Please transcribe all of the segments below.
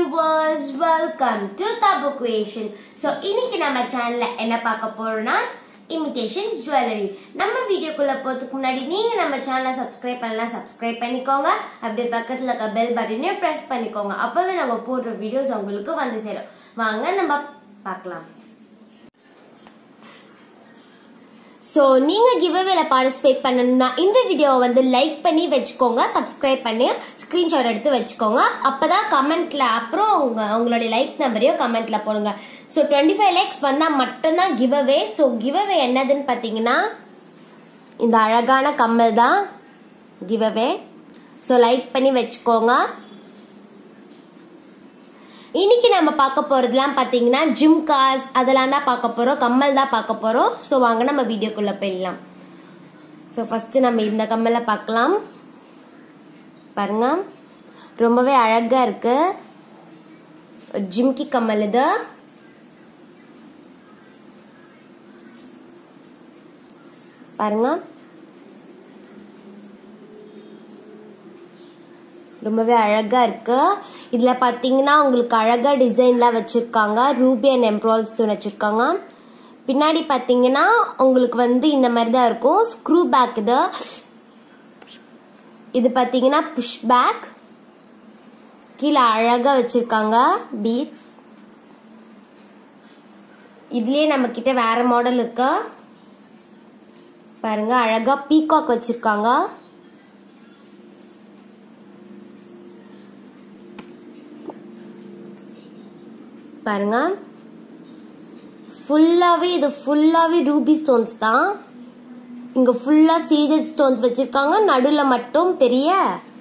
viewers welcome to Tabu creation so இன்னைக்கு நம்ம சேனல்ல என்ன பார்க்க போறோம்னா இமிடேஷன்ஸ் ஜுவல்லரி நம்ம வீடியோக்குள்ள போறதுக்கு முன்னாடி நீங்க நம்ம சேனலை சப்ஸ்கிரைப் பண்ணலாம் சப்ஸ்கிரைப் பண்ணிக்கோங்க அப்படியே பக்கத்துல இருக்க பெல் பட்டனையும் பிரஸ் பண்ணிக்கோங்க அப்போதான் நம்ம போடுற வீடியோஸ் உங்களுக்கு வந்து சேரும் வாங்க நம்ம பார்க்கலாம் ஸோ நீங்கள் கிவ்அவேல பார்ட்டிசிபேட் பண்ணணும்னா இந்த வீடியோவை வந்து லைக் பண்ணி வச்சுக்கோங்க சப்ஸ்கிரைப் பண்ணி ஸ்க்ரீன்ஷாட் எடுத்து வச்சுக்கோங்க அப்போ தான் கமெண்ட்டில் அப்புறம் உங்க உங்களுடைய லைக் நம்பரையும் கமெண்ட்டில் போடுங்க ஸோ டுவெண்ட்டி ஃபைவ் லைக்ஸ் வந்தால் மட்டும்தான் கிவ்அவே ஸோ கிவ்அவே என்னதுன்னு பார்த்தீங்கன்னா இந்த அழகான கம்மல் தான் கிவ்அவே ஸோ லைக் பண்ணி வச்சுக்கோங்க இன்னைக்கு நம்ம பார்க்க போறதுலாம் பாத்தீங்கன்னா ஜிம் காஸ் அதெல்லாம் தான் பார்க்க போறோம் கம்மல் தான் பார்க்க போறோம் ஸோ வாங்க நம்ம வீடியோக்குள்ள போயிடலாம் ஸோ ஃபர்ஸ்ட் நம்ம இந்த கம்மலை பார்க்கலாம் பாருங்க ரொம்பவே அழகா இருக்கு ஜிம்கி கம்மல் இது பாருங்க ரொம்பவே அழகா இருக்கு இதுல பாத்தீங்கன்னா உங்களுக்கு அழகா டிசைன்லாம் வச்சிருக்காங்க ரூபி அண்ட் எம்ப்ராய்ட் ஸ்டோன் வச்சிருக்காங்க பின்னாடி பாத்தீங்கன்னா உங்களுக்கு வந்து இந்த மாதிரி தான் இருக்கும் ஸ்க்ரூ பேக் இது இது பாத்தீங்கன்னா புஷ் பேக் கீழே அழகா வச்சிருக்காங்க பீட்ஸ் இதுலயே நம்ம கிட்ட வேற மாடல் இருக்கு பாருங்க அழகா பீகாக் வச்சிருக்காங்க பாருங்க ஃபுல்லாவே இது ஃபுல்லாவே ரூபி ஸ்டோன்ஸ் தான் இங்க ஃபுல்லா சீஜர் ஸ்டோன்ஸ் வச்சிருக்காங்க நடுவுல மட்டும் பெரிய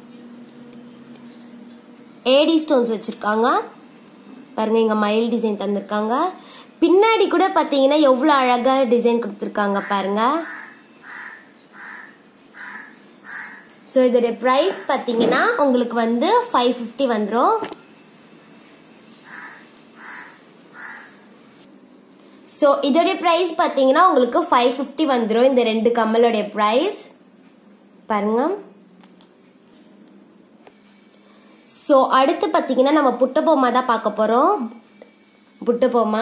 ஏடி ஸ்டோன்ஸ் வச்சிருக்காங்க பாருங்க இங்க மயில் டிசைன் தந்திருக்காங்க பின்னாடி கூட பாத்தீங்கன்னா எவ்வளவு அழகா டிசைன் கொடுத்துருக்காங்க பாருங்க ஸோ இதோட ப்ரைஸ் பார்த்தீங்கன்னா உங்களுக்கு வந்து ஃபைவ் ஃபிஃப்டி வந்துடும் ஸோ இதோடைய ப்ரைஸ் பார்த்தீங்கன்னா உங்களுக்கு ஃபைவ் ஃபிஃப்டி வந்துடும் இந்த ரெண்டு கம்மலோடைய ப்ரைஸ் பாருங்க ஸோ அடுத்து பார்த்தீங்கன்னா நம்ம புட்ட பொம்மை தான் பார்க்க போகிறோம் புட்ட பொம்மை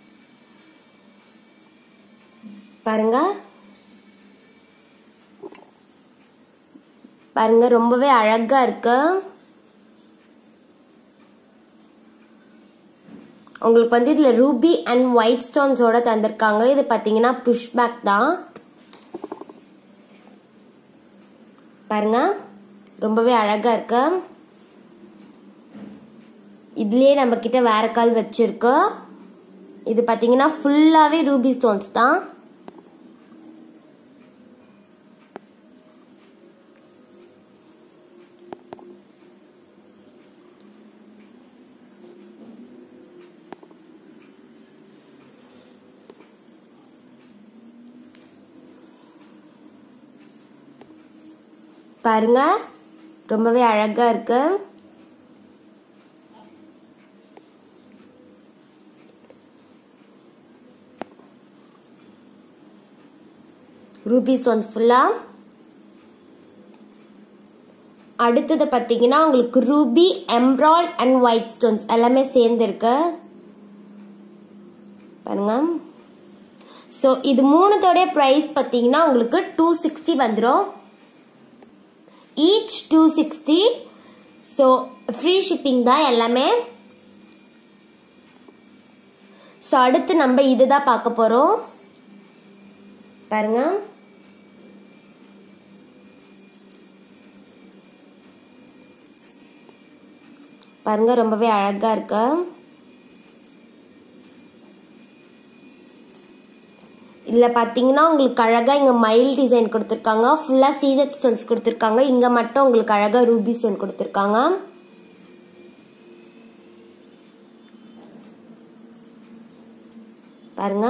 பாருங்க பாருங்க ரொம்பவே அழகா இருக்கு உங்களுக்கு வந்து இதுல ரூபி அண்ட் ஒயிட் ஸ்டோன்ஸோட தந்திருக்காங்க இது பாத்தீங்கன்னா புஷ் பேக் தான் பாருங்க ரொம்பவே அழகா இருக்கு இதுலயே நம்ம கிட்ட வேற கால் வச்சிருக்கு இது பாத்தீங்கன்னா ஃபுல்லாவே ரூபி ஸ்டோன்ஸ் தான் பாருங்க ரொம்பவே அழகா இருக்கு ரூபி ஸ்டோன்ஸ் ஃபுல்லா அடுத்தது பார்த்தீங்கன்னா உங்களுக்கு ruby embroid and white stones எல்லாமே சேர்ந்து இருக்கு பாருங்க ஸோ இது மூணுத்தோடைய ப்ரைஸ் பார்த்தீங்கன்னா உங்களுக்கு டூ சிக்ஸ்டி வந்துடும் each two sixty so free shipping தான் எல்லாமே ஸோ அடுத்து நம்ம இதுதான் பார்க்க போகிறோம் பாருங்க பாருங்க ரொம்பவே அழகா இருக்கு இதுல பாத்தீங்கன்னா உங்களுக்கு அழகா இங்க மயில் டிசைன் கொடுத்துருக்காங்க ஃபுல்லா சீசட் ஸ்டோன்ஸ் கொடுத்துருக்காங்க இங்க மட்டும் உங்களுக்கு அழகா ரூபி ஸ்டோன் கொடுத்துருக்காங்க பாருங்க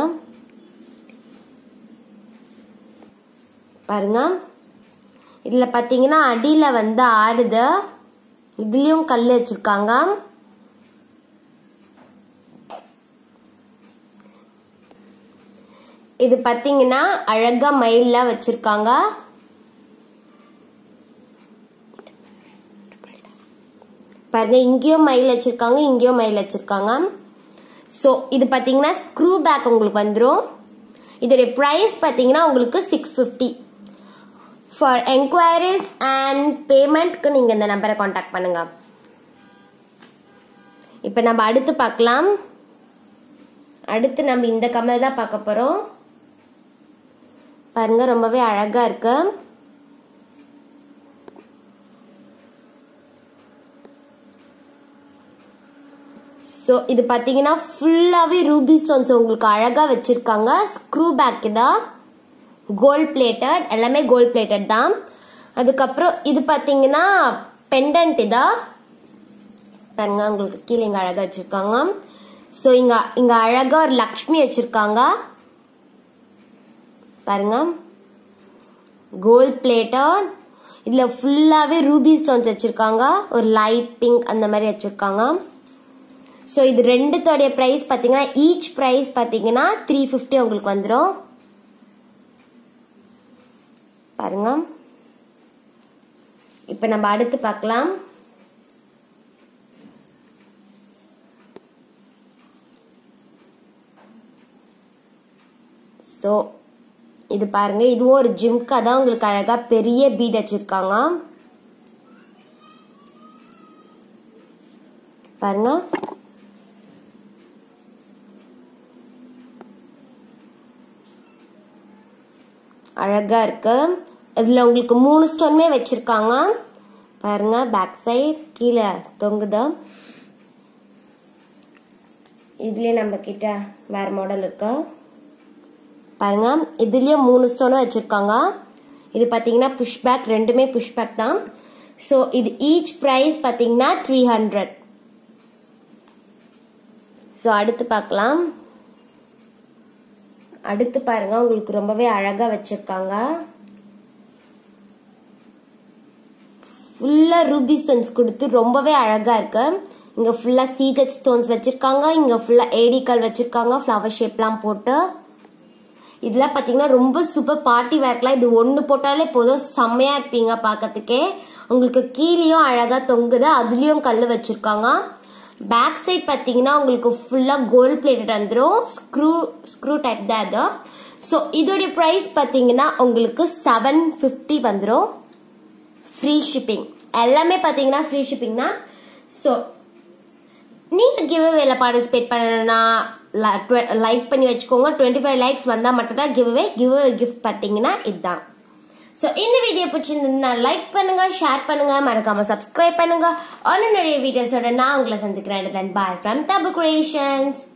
பாருங்க இதுல பாத்தீங்கன்னா அடியில வந்து ஆடுது இதுலயும் கல் வச்சிருக்காங்க இது பாத்தீங்கன்னா அழகா மயில்லாம் வச்சிருக்காங்க பாருங்க இங்கேயும் மயில் வச்சிருக்காங்க இங்கேயும் மயில் வச்சிருக்காங்க ஸோ இது பார்த்தீங்கன்னா ஸ்க்ரூ பேக் உங்களுக்கு வந்துடும் இதோடைய ப்ரைஸ் பார்த்தீங்கன்னா உங்களுக்கு six fifty for enquiries and பேமெண்ட்க்கு நீங்கள் இந்த நம்பரை காண்டாக்ட் பண்ணுங்க இப்போ நம்ம அடுத்து பார்க்கலாம் அடுத்து நம்ம இந்த கமல் தான் பார்க்க போகிறோம் பாருங்க ரொம்பவே அழகா இருக்கு ஸோ இது பார்த்தீங்கன்னா ஃபுல்லாகவே ரூபி ஸ்டோன்ஸ் உங்களுக்கு அழகாக வச்சுருக்காங்க ஸ்க்ரூ பேக் தான் கோல்ட் பிளேட்டட் எல்லாமே கோல்ட் பிளேட்டட் தான் அதுக்கப்புறம் இது பார்த்தீங்கன்னா பெண்டன்ட் இதா பாருங்க உங்களுக்கு கீழே இங்கே அழகாக வச்சுருக்காங்க ஸோ இங்கே இங்கே அழகாக ஒரு லக்ஷ்மி வச்சுருக்காங்க பாருங்க கோல்ட் பிளேட்டட் இதில் ஃபுல்லாகவே ரூபி ஸ்டோன்ஸ் வச்சுருக்காங்க ஒரு லைட் பிங்க் அந்த மாதிரி வச்சுருக்காங்க ஸோ இது ரெண்டுத்தோடைய ப்ரைஸ் பார்த்தீங்கன்னா ஈச் ப்ரைஸ் பார்த்தீங்கன்னா த்ரீ ஃபிஃப்டி உங்களுக்கு வந்துடும் பாருங்க இப்போ நம்ம அடுத்து பார்க்கலாம் ஸோ இது பாருங்க இதுவும் ஒரு ஜிம்கா தான் உங்களுக்கு அழகா பெரிய பீட் வச்சிருக்காங்க பாருங்க அழகா இருக்கு இதுல உங்களுக்கு மூணு ஸ்டோனுமே வச்சிருக்காங்க பாருங்க பேக் சைடு கீழே தொங்குது இதுலயே நம்ம கிட்ட வேற மாடல் இருக்கு பாருங்க இதுலயும் மூணு ஸ்டோனும் வச்சிருக்காங்க இது பாத்தீங்கன்னா புஷ் பேக் ரெண்டுமே புஷ் பேக் தான் ஸோ இது ஈச் ப்ரைஸ் பாத்தீங்கன்னா த்ரீ ஹண்ட்ரட் ஸோ அடுத்து பார்க்கலாம் அடுத்து பாருங்க உங்களுக்கு ரொம்பவே அழகா வச்சிருக்காங்க ஃபுல்லா ரூபி ஸ்டோன்ஸ் கொடுத்து ரொம்பவே அழகா இருக்கு இங்க ஃபுல்லா சீகட் ஸ்டோன்ஸ் வச்சிருக்காங்க இங்க ஃபுல்லா ஏடிக்கல் வச்சிருக்காங்க ஃப்ளவர் ஷேப்லாம் போட்டு இதெல்லாம் பார்த்தீங்கன்னா ரொம்ப சூப்பர் பார்ட்டி வேர்க்லாம் இது ஒன்று போட்டாலே போதும் செம்மையா இருப்பீங்க பார்க்கறதுக்கே உங்களுக்கு கீழேயும் அழகா தொங்குது அதுலயும் கல் வச்சிருக்காங்க பேக் சைட் பார்த்தீங்கன்னா உங்களுக்கு ஃபுல்லாக கோல்ட் பிளேட்டட் வந்துடும் ஸ்க்ரூ ஸ்க்ரூ டைப் தான் அது ஸோ இதோடைய ப்ரைஸ் பார்த்தீங்கன்னா உங்களுக்கு செவன் ஃபிஃப்டி வந்துடும் ஃப்ரீ ஷிப்பிங் எல்லாமே பார்த்தீங்கன்னா ஃப்ரீ ஷிப்பிங் தான் ஸோ நீங்கள் கிவ் அவேல பார்ட்டிசிபேட் பண்ணணும்னா லைக் பண்ணி வச்சுக்கோங்க டுவெண்ட்டி ஃபைவ் லைக்ஸ் வந்தால் மட்டும் தான் give away give away gift பார்த்தீங்கன்னா இதுதான் ஸோ இந்த வீடியோ பிடிச்சிருந்ததுன்னா லைக் பண்ணுங்க ஷேர் பண்ணுங்க மறக்காம சப்ஸ்கிரைப் பண்ணுங்க இன்னும் நிறைய வீடியோஸோட நான் உங்களை சந்திக்கிறேன் பாய் ஃப்ரம் தபு கிரியேஷன்ஸ்